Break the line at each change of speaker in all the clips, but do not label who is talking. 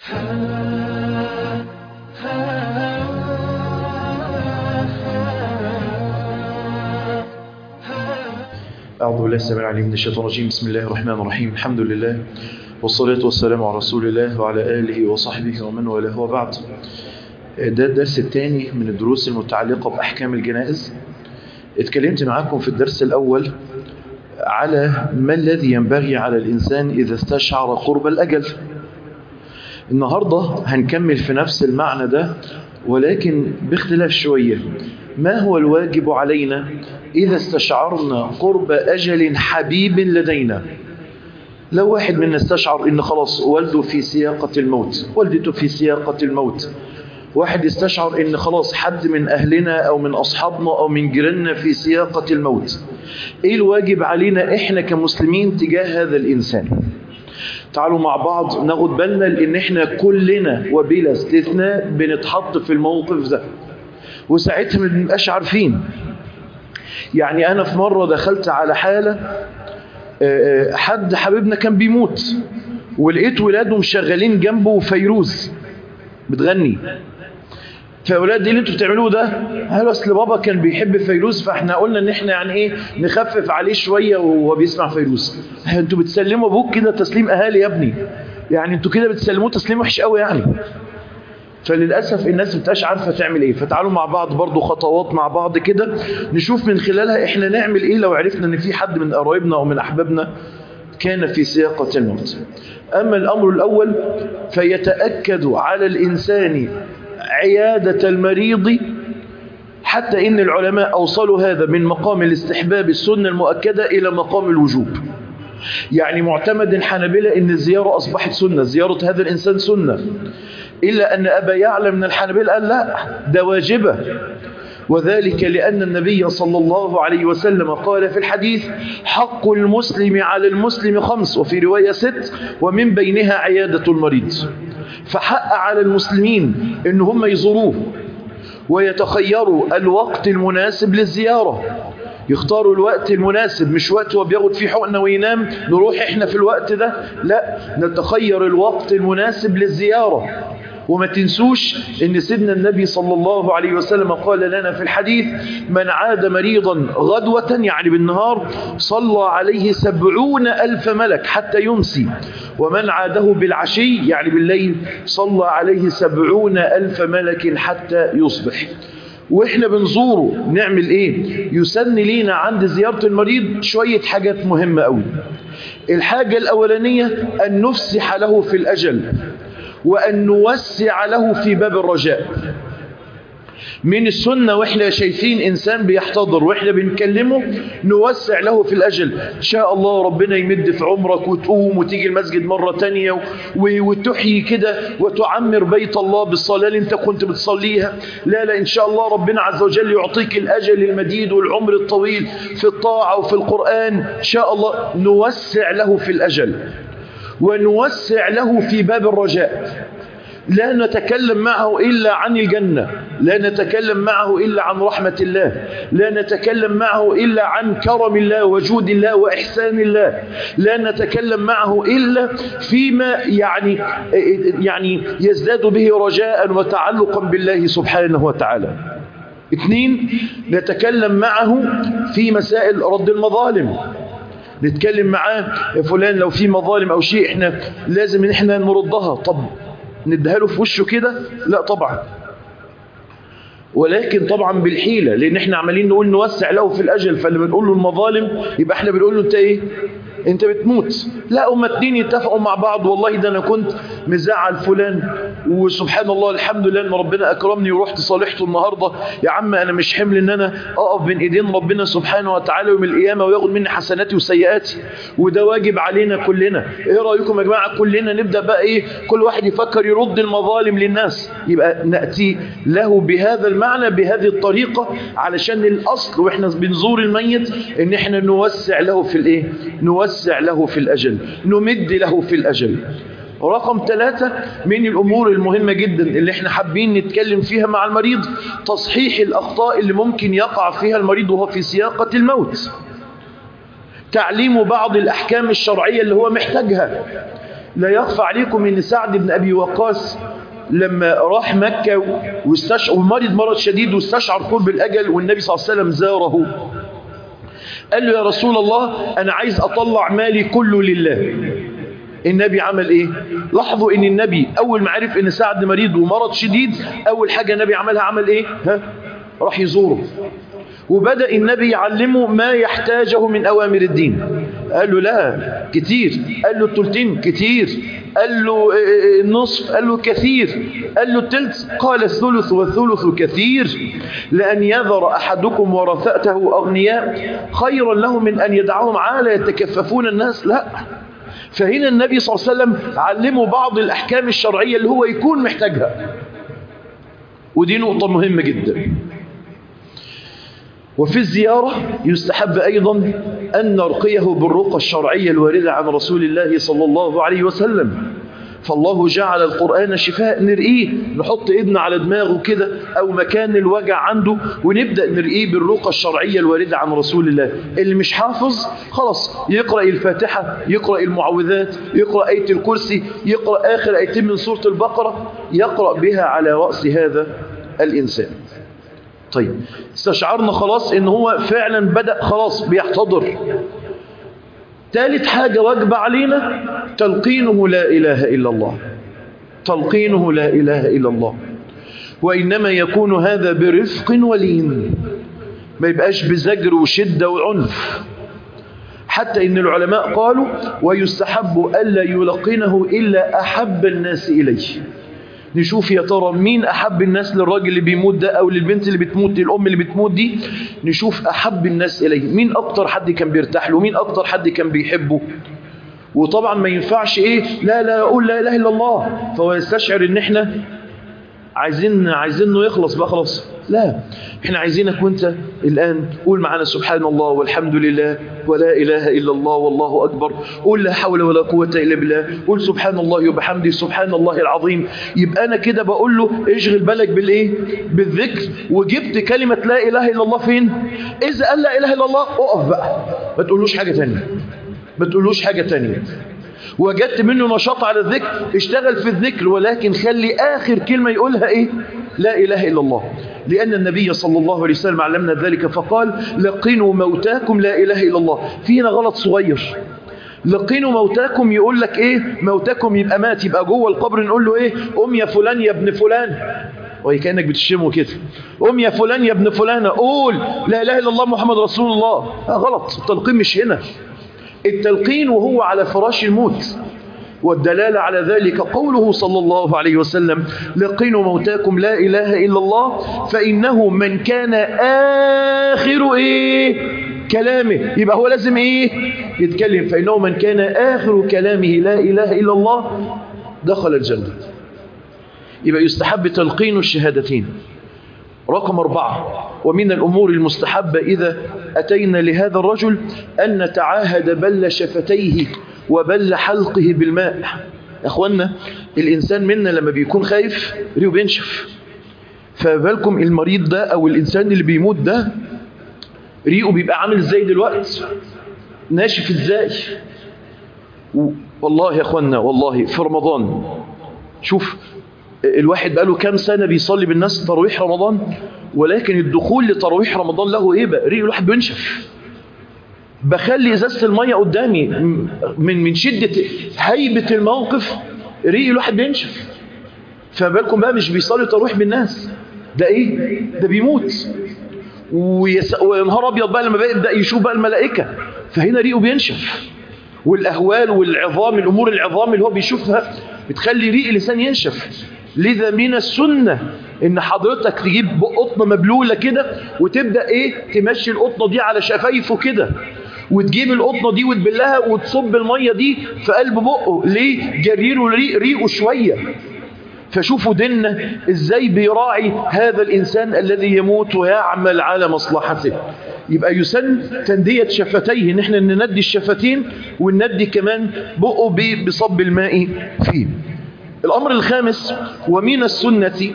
أعوذ بالله السميع العليم من الشيطان الرجيم بسم الله الرحمن الرحيم الحمد لله والصلاة والسلام على رسول الله وعلى آله وصحبه ومن والاه وبعد ده الدرس الثاني من الدروس المتعلقة بأحكام الجنائز اتكلمت معاكم في الدرس الأول على ما الذي ينبغي على الإنسان إذا استشعر قرب الأجل النهاردة هنكمل في نفس المعنى ده ولكن باختلاف شوية ما هو الواجب علينا إذا استشعرنا قرب أجل حبيب لدينا لو واحد منا استشعر إن خلاص والده في سياقة الموت والدته في سياقة الموت واحد استشعر إن خلاص حد من أهلنا أو من أصحابنا أو من جيراننا في سياقة الموت إيه الواجب علينا إحنا كمسلمين تجاه هذا الإنسان تعالوا مع بعض ناخد بالنا لان احنا كلنا وبلا استثناء بنتحط في الموقف ده وساعتها ما بنبقاش عارفين يعني انا في مرة دخلت على حالة حد حبيبنا كان بيموت ولقيت ولاده مشغلين جنبه فيروز بتغني فاولاد دي اللي انتوا بتعملوه ده قالوا اصل بابا كان بيحب فيروز فاحنا قلنا ان احنا يعني ايه نخفف عليه شويه وهو بيسمع فيروز انتوا بتسلموا ابوك كده تسليم اهالي يا ابني يعني انتوا كده بتسلموه تسليم وحش قوي يعني فللاسف الناس بتبقاش عارفه تعمل ايه فتعالوا مع بعض برضو خطوات مع بعض كده نشوف من خلالها احنا نعمل ايه لو عرفنا ان في حد من قرايبنا او من احبابنا كان في سياقه الموت اما الامر الاول فيتاكد على الانسان عيادة المريض حتى إن العلماء أوصلوا هذا من مقام الاستحباب السنة المؤكدة إلى مقام الوجوب يعني معتمد الحنابلة إن الزيارة أصبحت سنة زيارة هذا الإنسان سنة إلا أن أبا يعلم من الحنابلة قال لا ده واجبة وذلك لأن النبي صلى الله عليه وسلم قال في الحديث حق المسلم على المسلم خمس وفي رواية ست ومن بينها عيادة المريض فحق على المسلمين ان هم يزوروه ويتخيروا الوقت المناسب للزيارة يختاروا الوقت المناسب مش وقت هو بياخد فيه حقنة وينام نروح احنا في الوقت ده لا نتخير الوقت المناسب للزيارة وما تنسوش ان سيدنا النبي صلى الله عليه وسلم قال لنا في الحديث من عاد مريضا غدوة يعني بالنهار صلى عليه سبعون ألف ملك حتى يمسي ومن عاده بالعشي يعني بالليل صلى عليه سبعون ألف ملك حتى يصبح واحنا بنزوره نعمل ايه يسن لينا عند زيارة المريض شوية حاجات مهمة قوي الحاجة الأولانية أن نفسح له في الأجل وأن نوسع له في باب الرجاء من السنة وإحنا شايفين إنسان بيحتضر وإحنا بنكلمه نوسع له في الأجل إن شاء الله ربنا يمد في عمرك وتقوم وتيجي المسجد مرة تانية وتحيي كده وتعمر بيت الله بالصلاة اللي أنت كنت بتصليها لا لا إن شاء الله ربنا عز وجل يعطيك الأجل المديد والعمر الطويل في الطاعة وفي القرآن إن شاء الله نوسع له في الأجل ونوسع له في باب الرجاء لا نتكلم معه إلا عن الجنة لا نتكلم معه إلا عن رحمة الله لا نتكلم معه إلا عن كرم الله وجود الله وإحسان الله لا نتكلم معه إلا فيما يعني يعني يزداد به رجاء وتعلقا بالله سبحانه وتعالى اثنين نتكلم معه في مسائل رد المظالم نتكلم معاه يا فلان لو في مظالم او شيء احنا لازم ان احنا نردها طب نديها له في وشه كده لا طبعا ولكن طبعا بالحيلة لان احنا عمالين نقول نوسع له في الاجل فلما بنقول له المظالم يبقى احنا بنقول له انت ايه انت بتموت لا هما اتنين يتفقوا مع بعض والله ده انا كنت مزعل فلان وسبحان الله الحمد لله ان ربنا اكرمني ورحت صالحته النهارده يا عم انا مش حمل ان انا اقف بين ايدين ربنا سبحانه وتعالى يوم القيامه وياخد مني حسناتي وسيئاتي وده واجب علينا كلنا ايه رايكم يا جماعه كلنا نبدا بقى ايه كل واحد يفكر يرد المظالم للناس يبقى ناتي له بهذا المعنى بهذه الطريقه علشان الاصل واحنا بنزور الميت ان احنا نوسع له في الايه نوسع نوسع له في الأجل نمد له في الأجل رقم ثلاثة من الأمور المهمة جدا اللي احنا حابين نتكلم فيها مع المريض تصحيح الأخطاء اللي ممكن يقع فيها المريض وهو في سياقة الموت تعليم بعض الأحكام الشرعية اللي هو محتاجها لا يخفى عليكم ان سعد بن ابي وقاص لما راح مكة واستشعر ومرض مرض شديد واستشعر قرب الأجل والنبي صلى الله عليه وسلم زاره قال له يا رسول الله أنا عايز أطلع مالي كله لله النبي عمل ايه لاحظوا ان النبي اول ما عرف ان سعد مريض ومرض شديد اول حاجة النبي عملها عمل ايه ها راح يزوره وبدأ النبي يعلمه ما يحتاجه من أوامر الدين قال له لا كتير قال له التلتين كتير قال له النصف قال له كثير قال له التلت قال الثلث والثلث كثير لأن يذر أحدكم ورثته أغنياء خيرا له من أن يدعهم عالة يتكففون الناس لا فهنا النبي صلى الله عليه وسلم علمه بعض الأحكام الشرعية اللي هو يكون محتاجها ودي نقطة مهمة جدا وفي الزيارة يستحب أيضا أن نرقيه بالرقى الشرعية الواردة عن رسول الله صلى الله عليه وسلم فالله جعل القرآن شفاء نرقيه نحط ابن على دماغه كده أو مكان الوجع عنده ونبدأ نرقيه بالرقى الشرعية الواردة عن رسول الله اللي مش حافظ خلاص يقرأ الفاتحة يقرأ المعوذات يقرأ آية الكرسي يقرأ آخر آيتين من سورة البقرة يقرأ بها على رأس هذا الإنسان طيب استشعرنا خلاص ان هو فعلا بدأ خلاص بيحتضر ثالث حاجة واجب علينا تلقينه لا إله إلا الله تلقينه لا إله إلا الله وإنما يكون هذا برفق ولين ما يبقاش بزجر وشدة وعنف حتى إن العلماء قالوا ويستحب ألا يلقنه إلا أحب الناس إليه نشوف يا ترى مين أحب الناس للراجل اللي بيموت ده أو للبنت اللي بتموت للأم اللي بتموت دي نشوف أحب الناس إليه مين أكتر حد كان بيرتاح له مين أكتر حد كان بيحبه وطبعا ما ينفعش إيه لا لا أقول لا إله إلا الله فهو يستشعر إن إحنا عايزين عايزينه يخلص بقى خلاص لا احنا عايزينك وانت الآن قول معنا سبحان الله والحمد لله ولا إله إلا الله والله أكبر قول لا حول ولا قوة إلا بالله قول سبحان الله وبحمده سبحان الله العظيم يبقى أنا كده بقول له اشغل بالك بالإيه بالذكر وجبت كلمة لا إله إلا الله فين إذا قال لا إله إلا الله اقف بقى ما تقولوش حاجة تانية ما تقولوش حاجة تانية وجدت منه نشاط على الذكر اشتغل في الذكر ولكن خلي آخر كلمة يقولها إيه لا إله إلا الله لأن النبي صلى الله عليه وسلم علمنا ذلك فقال لقنوا موتاكم لا إله إلا الله فينا غلط صغير لقنوا موتاكم يقول لك إيه موتاكم يبقى مات يبقى جوه القبر نقول له إيه أم يا فلان يا ابن فلان وهي كأنك بتشتمه كده أم يا فلان يا ابن فلان قول لا إله إلا الله محمد رسول الله غلط التلقين مش هنا التلقين وهو على فراش الموت والدلالة على ذلك قوله صلى الله عليه وسلم لقنوا موتاكم لا إله إلا الله فإنه من كان آخر إيه كلامه يبقى هو لازم إيه يتكلم فإنه من كان آخر كلامه لا إله إلا الله دخل الجنة يبقى يستحب تلقين الشهادتين رقم أربعة ومن الأمور المستحبة إذا أتينا لهذا الرجل أن نتعاهد بل شفتيه وبل حلقه بالماء أخوانا الإنسان منا لما بيكون خايف ريو بينشف فبالكم المريض ده أو الإنسان اللي بيموت ده ريقه بيبقى عامل ازاي دلوقتي ناشف ازاي والله يا أخوانا والله في رمضان شوف الواحد بقاله كام سنة بيصلي بالناس تراويح رمضان ولكن الدخول لتراويح رمضان له ايه بقى ريق الواحد بينشف بخلي ازازه الميه قدامي من من شده هيبه الموقف ريق الواحد بينشف فبالكم بقى مش بيصلي تراويح بالناس ده ايه ده بيموت ويس... وينهار ابيض بقى لما بيبدا يشوف بقى الملائكه فهنا ريقه بينشف والاهوال والعظام الامور العظام اللي هو بيشوفها بتخلي ريق اللسان ينشف لذا من السنة ان حضرتك تجيب قطنة مبلولة كده وتبدأ ايه تمشي القطنة دي على شفايفه كده وتجيب القطنة دي وتبلها وتصب المية دي في قلب بقه ليه جريره ريق ريقه شوية فشوفوا ديننا ازاي بيراعي هذا الانسان الذي يموت ويعمل على مصلحته يبقى يسن تندية شفتيه ان احنا نندي الشفتين ونندي كمان بقه بصب الماء فيه الأمر الخامس ومن السنة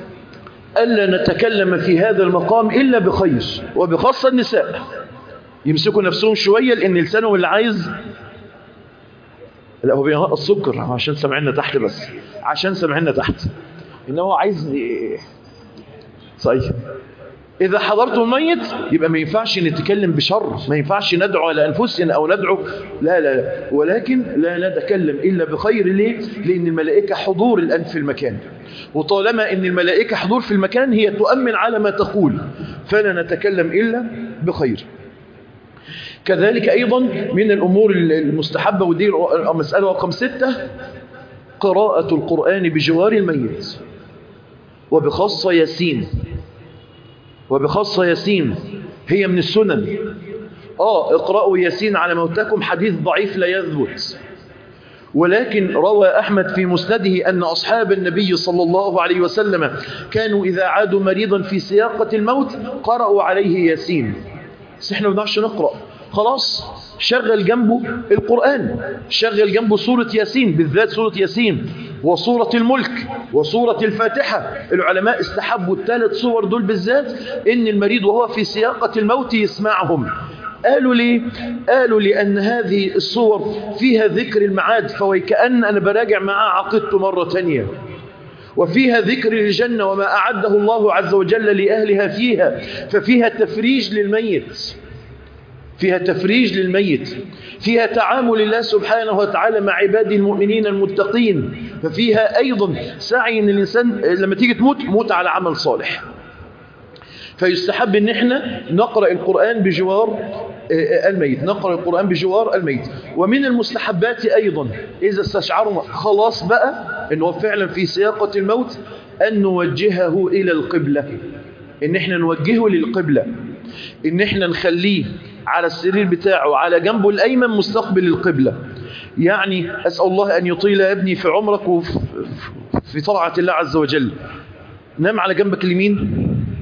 ألا نتكلم في هذا المقام إلا بخير وبخاصة النساء يمسكوا نفسهم شوية لأن لسانهم اللي عايز لا هو بينقص سكر عشان سامعنا تحت بس عشان سامعنا تحت ان هو عايز صحيح إذا حضرتم الميت يبقى ما ينفعش نتكلم بشر ما ينفعش ندعو على أنفسنا أو ندعو لا لا لا ولكن لا نتكلم إلا بخير ليه؟ لأن الملائكة حضور الآن في المكان وطالما أن الملائكة حضور في المكان هي تؤمن على ما تقول فلا نتكلم إلا بخير كذلك أيضا من الأمور المستحبة ودي مسألة رقم ستة قراءة القرآن بجوار الميت وبخاصة ياسين وبخاصة ياسين هي من السنن آه اقرأوا ياسين على موتكم حديث ضعيف لا يثبت ولكن روى أحمد في مسنده أن أصحاب النبي صلى الله عليه وسلم كانوا إذا عادوا مريضا في سياقة الموت قرأوا عليه ياسين بس احنا ما بنعرفش نقرأ خلاص شغل جنبه القرآن شغل جنبه سورة ياسين بالذات سورة ياسين وسورة الملك وسورة الفاتحة العلماء استحبوا الثلاث صور دول بالذات ان المريض وهو في سياقة الموت يسمعهم قالوا ليه؟ قالوا لأن هذه الصور فيها ذكر المعاد فويكأن أنا براجع معاه عقيدته مرة تانية وفيها ذكر الجنة وما أعده الله عز وجل لأهلها فيها ففيها تفريج للميت فيها تفريج للميت فيها تعامل الله سبحانه وتعالى مع عباده المؤمنين المتقين ففيها أيضا سعي أن الإنسان لما تيجي تموت موت على عمل صالح فيستحب ان احنا نقرأ القرآن بجوار الميت نقرأ القرآن بجوار الميت ومن المستحبات أيضا إذا استشعرنا خلاص بقى أنه فعلا في سياقة الموت أن نوجهه إلى القبلة إن احنا نوجهه للقبلة إن احنا نخليه على السرير بتاعه على جنبه الأيمن مستقبل القبلة يعني أسأل الله أن يطيل ابني في عمرك وفي في طاعة الله عز وجل نام على جنبك اليمين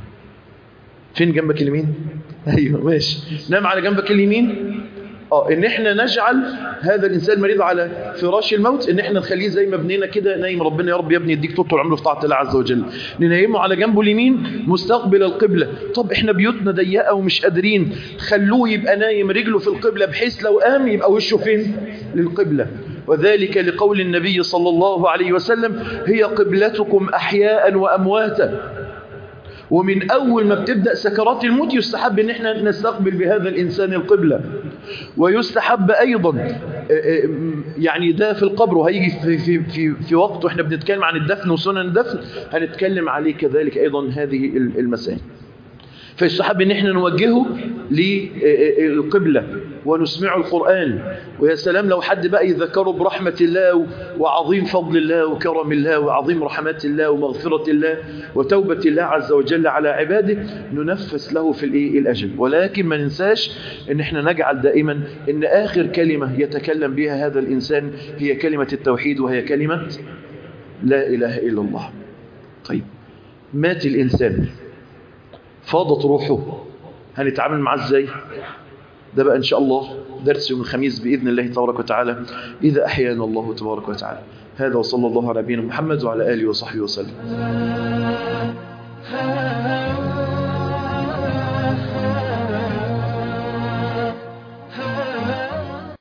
فين جنبك اليمين ايوه ماشي نام على جنبك اليمين اه ان احنا نجعل هذا الانسان المريض على فراش الموت ان احنا نخليه زي ما ابننا كده نايم ربنا يا رب يا ابني يديك طول عمره في طاعه الله عز وجل ننيمه على جنبه اليمين مستقبل القبله طب احنا بيوتنا ضيقه ومش قادرين خلوه يبقى نايم رجله في القبله بحيث لو قام يبقى وشه فين للقبله وذلك لقول النبي صلى الله عليه وسلم هي قبلتكم احياء وامواتا ومن أول ما بتبدأ سكرات الموت يستحب ان احنا نستقبل بهذا الإنسان القبلة ويستحب أيضا يعني ده في القبر وهيجي في, في, في, في وقت واحنا بنتكلم عن الدفن وسنن الدفن هنتكلم عليه كذلك أيضا هذه المسائل فيستحب ان احنا نوجهه للقبلة ونسمعه القرآن ويا سلام لو حد بقى يذكره برحمة الله وعظيم فضل الله وكرم الله وعظيم رحمات الله ومغفرة الله وتوبة الله عز وجل على عباده ننفس له في الايه الأجل ولكن ما ننساش ان احنا نجعل دائما ان آخر كلمة يتكلم بها هذا الإنسان هي كلمة التوحيد وهي كلمة لا إله إلا الله طيب مات الإنسان فاضت روحه هنتعامل معاه ازاي ده بقى ان شاء الله درس يوم الخميس باذن الله تبارك وتعالى اذا احيانا الله تبارك وتعالى هذا وصلى الله على نبينا محمد وعلى اله وصحبه وسلم